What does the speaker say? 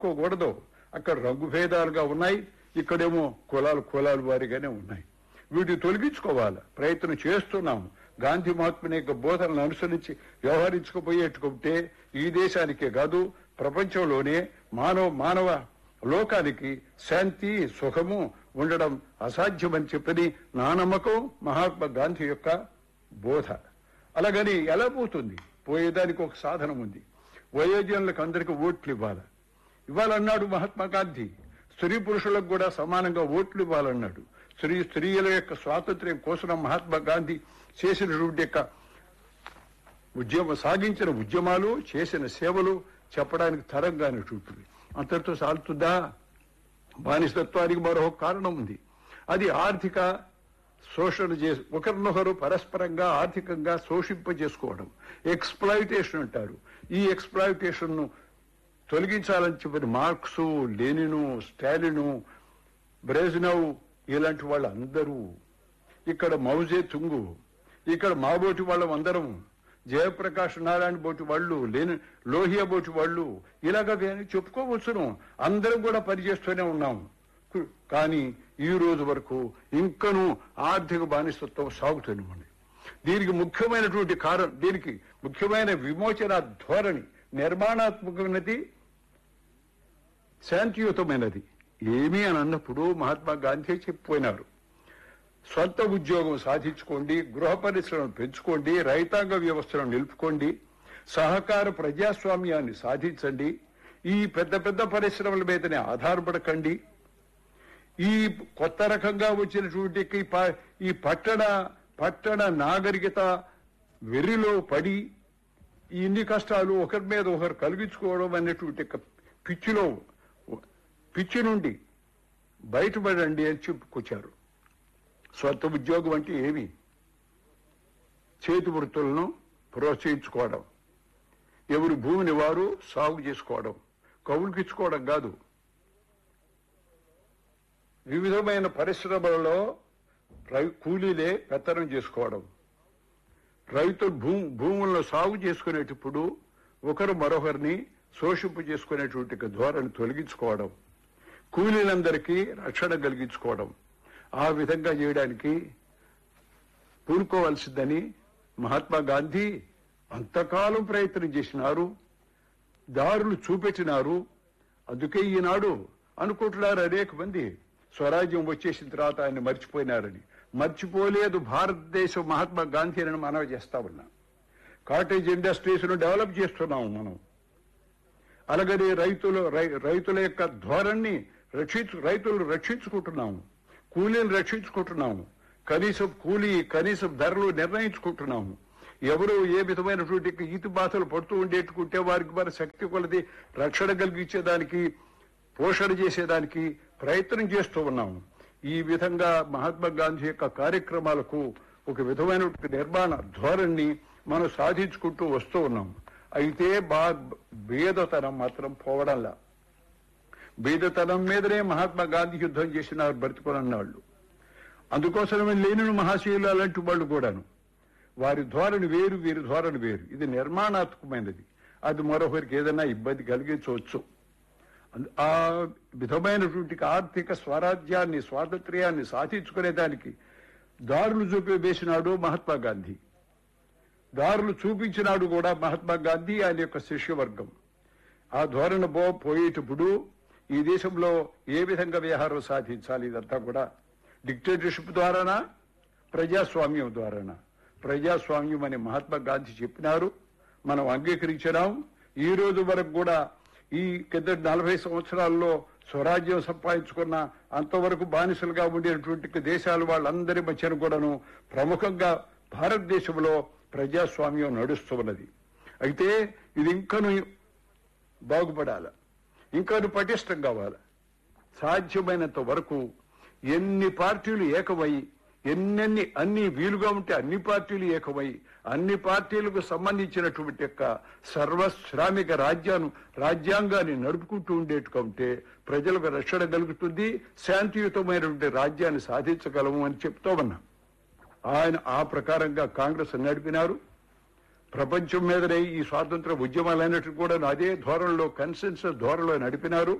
కోకూడదు అక్కడ రంగు భేదాలుగా ఉన్నాయి ఇక్కడేమో కులాలు కులాలు వారిగానే ఉన్నాయి వీటిని తొలగించుకోవాలి ప్రయత్నం చేస్తున్నాము గాంధీ మహాత్ముని యొక్క బోధనలు అనుసరించి వ్యవహరించుకుపోయేట్టుకుంటే ఈ దేశానికే కాదు ప్రపంచంలోనే మానవ మానవ లోకానికి శాంతి సుఖము ఉండడం అసాధ్యమని చెప్పని నా నమ్మకం మహాత్మా గాంధీ యొక్క బోధ అలాగని ఎలా పోతుంది పోయేదానికి ఒక సాధనం ఉంది వయోజనులకు అందరికీ ఓట్లు ఇవ్వాలి ఇవ్వాలన్నాడు మహాత్మా గాంధీ స్త్రీ పురుషులకు కూడా సమానంగా ఓట్లు ఇవ్వాలన్నాడు స్త్రీ స్త్రీల యొక్క స్వాతంత్ర్యం కోసం మహాత్మా గాంధీ చేసినటువంటి యొక్క ఉద్యమ సాగించిన ఉద్యమాలు చేసిన సేవలు చెప్పడానికి తరంగానేటువంటివి అంతటితో సాగుతుందా బానిసత్వానికి మరో కారణం ఉంది అది ఆర్థిక శోషణ చేసి ఒకరినొకరు పరస్పరంగా ఆర్థికంగా శోషింపజేసుకోవడం ఎక్స్ప్లాయిటేషన్ అంటారు ఈ ఎక్స్ప్లాయిటేషన్ ను తొలగించాలని చెప్పిన మార్క్స్ లెనిను స్టాలిను బ్రెజ్నవ్ ఇలాంటి వాళ్ళందరూ ఇక్కడ మౌజే తుంగు ఇక్కడ మాబోటి వాళ్ళం అందరం జయప్రకాష్ నారాయణ బోటి వాళ్ళు లేని లోహియా బోటి వాళ్ళు ఇలాగ అని చెప్పుకోవచ్చును అందరం కూడా పనిచేస్తూనే ఉన్నాం కు- కానీ ఈ రోజు వరకు ఇంకనూ ఆర్థిక బానిసత్వం సాగుతూనే ఉంది దీనికి ముఖ్యమైనటువంటి కారణం దీనికి ముఖ్యమైన విమోచన ధోరణి నిర్మాణాత్మకమైనది శాంతియుతమైనది ఏమీ అని అన్నప్పుడు మహాత్మా గాంధీ చెప్పిపోయినారు సొంత ఉద్యోగం సాధించుకోండి గృహ పరిశ్రమను పెంచుకోండి రైతాంగ వ్యవస్థను నిలుపుకోండి సహకార ప్రజాస్వామ్యాన్ని సాధించండి ఈ పెద్ద పెద్ద పరిశ్రమల మీదనే ఆధారపడకండి ఈ కొత్త రకంగా వచ్చినటువంటి ఈ ప- ఈ పట్టణ పట్టణ నాగరికత వెర్రిలో పడి ఈ ఇన్ని కష్టాలు ఒకరి మీద ఒకరు కలిగించుకోవడం అనేటువంటి ఒక పిచ్చిలో పిచ్చి నుండి బయటపడండి అని చెప్పుకొచ్చారు స్వంత ఉద్యోగం అంటే ఏమి చేతి వృత్తులను ప్రోత్సహించుకోవడం ఎవరి భూమిని వారు సాగు చేసుకోవడం కవులుకిచ్చుకోవడం కాదు వివిధమైన పరిశ్రమలలో రై- కూలీలే పెత్తనం చేసుకోవడం రైతులు భూ భూములను సాగు చేసుకునేటప్పుడు ఒకరు మరొకరిని శోషింపు చేసుకునేటువంటి ఒక ధోరణి తొలగించుకోవడం కూలీలందరికీ రక్షణ కలిగించుకోవడం ఆ విధంగా చేయడానికి పూనుకోవాల్సిందని మహాత్మా గాంధీ అంతకాలం ప్రయత్నం చేసినారు దారులు చూపెట్టినారు అందుకే ఈనాడు అనుకుంటున్నారు అనేక మంది స్వరాజ్యం వచ్చేసిన తర్వాత ఆయన మర్చిపోయినారని మర్చిపోలేదు భారతదేశం మహాత్మా గాంధీ అని మనవి చేస్తా ఉన్నాం కాటేజ్ ఇండస్ట్రీస్ ను డెవలప్ చేస్తున్నాం మనం అలాగని రైతులు రై- రైతుల యొక్క ధోరణి రక్షించు రైతులు రక్షించుకుంటున్నాము కూలీలు రక్షించుకుంటున్నాము కనీసం కూలీ కనీసం ధరలు నిర్ణయించుకుంటున్నాము ఎవరు ఏ విధమైనటువంటి ఈతి బాధలు పడుతూ ఉండేట్టుకుంటే వారికి మన శక్తి కొలది రక్షణ కలిగించేదానికి పోషణ చేసేదానికి ప్రయత్నం చేస్తూ ఉన్నాము ఈ విధంగా మహాత్మా గాంధీ యొక్క కార్యక్రమాలకు ఒక విధమైన నిర్మాణ ధోరణి మనం సాధించుకుంటూ వస్తూ ఉన్నాం అయితే బా భేదతనం మాత్రం పోవడంలా భేదతనం మీదనే మహాత్మా గాంధీ యుద్ధం చేసినారు బ్రతికొనన్నాళ్ళు అందుకోసమే లేని మహాశీలు అలాంటి వాళ్ళు కూడాను వారి ధోరణి వేరు వీరి ధోరణి వేరు ఇది నిర్మాణాత్మకమైనది అది మరొకరికి ఏదైనా ఇబ్బంది కలిగించవచ్చు అంద- ఆ విధమైనటువంటి ఆర్థిక స్వరాజ్యాన్ని స్వాతంత్ర్యాన్ని సాధించుకునేదానికి దారులు చూపి వేసినాడు మహాత్మా గాంధీ దారులు చూపించినాడు కూడా మహాత్మా గాంధీ ఆయన యొక్క శిష్యవర్గం ఆ ధోరణ బో పోయేటప్పుడు ఈ దేశంలో ఏ విధంగా వ్యవహారం సాధించాలి ఇదంతా కూడా డిక్టేటర్షిప్ ద్వారానా ప్రజాస్వామ్యం ద్వారానా ప్రజాస్వామ్యం అని మహాత్మా గాంధీ చెప్పినారు మనం అంగీకరించినాం ఈ రోజు వరకు కూడా ఈ కింద నలభై సంవత్సరాల్లో స్వరాజ్యం సంపాదించుకున్న అంతవరకు బానిసలుగా ఉండేటువంటి దేశాలు వాళ్ళందరి మధ్యన కూడాను ప్రముఖంగా భారతదేశంలో ప్రజాస్వామ్యం నడుస్తున్నది అయితే ఇది ఇంకను బాగుపడాలి ఇంకను పటిష్టం కావాలి సాధ్యమైనంత వరకు ఎన్ని పార్టీలు ఏకమై ఎన్నెన్ని అన్ని వీలుగా ఉంటే అన్ని పార్టీలు ఏకమై అన్ని పార్టీలకు సంబంధించినటువంటి యొక్క సర్వశ్రామిక రాజ్యాన్ని రాజ్యాంగాన్ని నడుపుకుంటూ ఉండేట్టుగా ఉంటే ప్రజలకు రక్షణ కలుగుతుంది శాంతియుతమైనటువంటి రాజ్యాన్ని సాధించగలము అని చెప్తూ ఉన్నా ఆయన ఆ ప్రకారంగా కాంగ్రెస్ నడిపినారు ప్రపంచం మీదనే ఈ స్వాతంత్ర ఉద్యమాలన్నిటి కూడా అదే ధోరణిలో కన్సెన్సస్ ధోరణిలో నడిపినారు